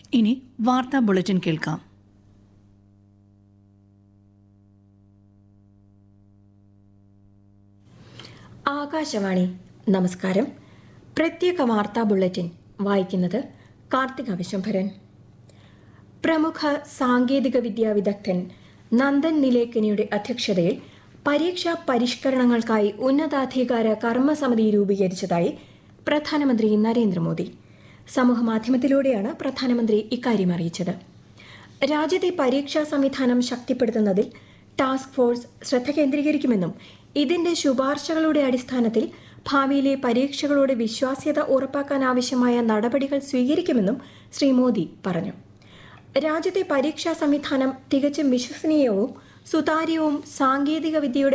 ഇനി വാർത്താ ബുള്ളറ്റിൻ കേൾക്കാം ആകാശവാണി നമസ്കാരം പ്രത്യേക വാർത്താ ബുള്ളറ്റിൻ വായിക്കുന്നത് കാർത്തിക വിശംഭരൻ പ്രമുഖ സാങ്കേതിക വിദ്യാ വിദഗ്ധൻ നന്ദൻ നിലേക്കനിയുടെ അധ്യക്ഷതയിൽ പരീക്ഷാ പരിഷ്കരണങ്ങൾക്കായി ഉന്നതാധികാര കർമ്മസമിതി രൂപീകരിച്ചതായി പ്രധാനമന്ത്രി നരേന്ദ്രമോദി സമൂഹമാധ്യമത്തിലൂടെയാണ് പ്രധാനമന്ത്രി ഇക്കാര്യം അറിയിച്ചത് രാജ്യത്തെ പരീക്ഷാ സംവിധാനം ശക്തിപ്പെടുത്തുന്നതിൽ ടാസ്ക് ഫോഴ്സ് ശ്രദ്ധ കേന്ദ്രീകരിക്കുമെന്നും ഇതിന്റെ ശുപാർശകളുടെ അടിസ്ഥാനത്തിൽ ഭാവിയിലെ പരീക്ഷകളുടെ വിശ്വാസ്യത ഉറപ്പാക്കാൻ ആവശ്യമായ നടപടികൾ സ്വീകരിക്കുമെന്നും ശ്രീ മോദി പറഞ്ഞു രാജ്യത്തെ പരീക്ഷാ സംവിധാനം തികച്ചും വിശ്വസനീയവും സുതാര്യവും സാങ്കേതിക വിദ്യയുടെ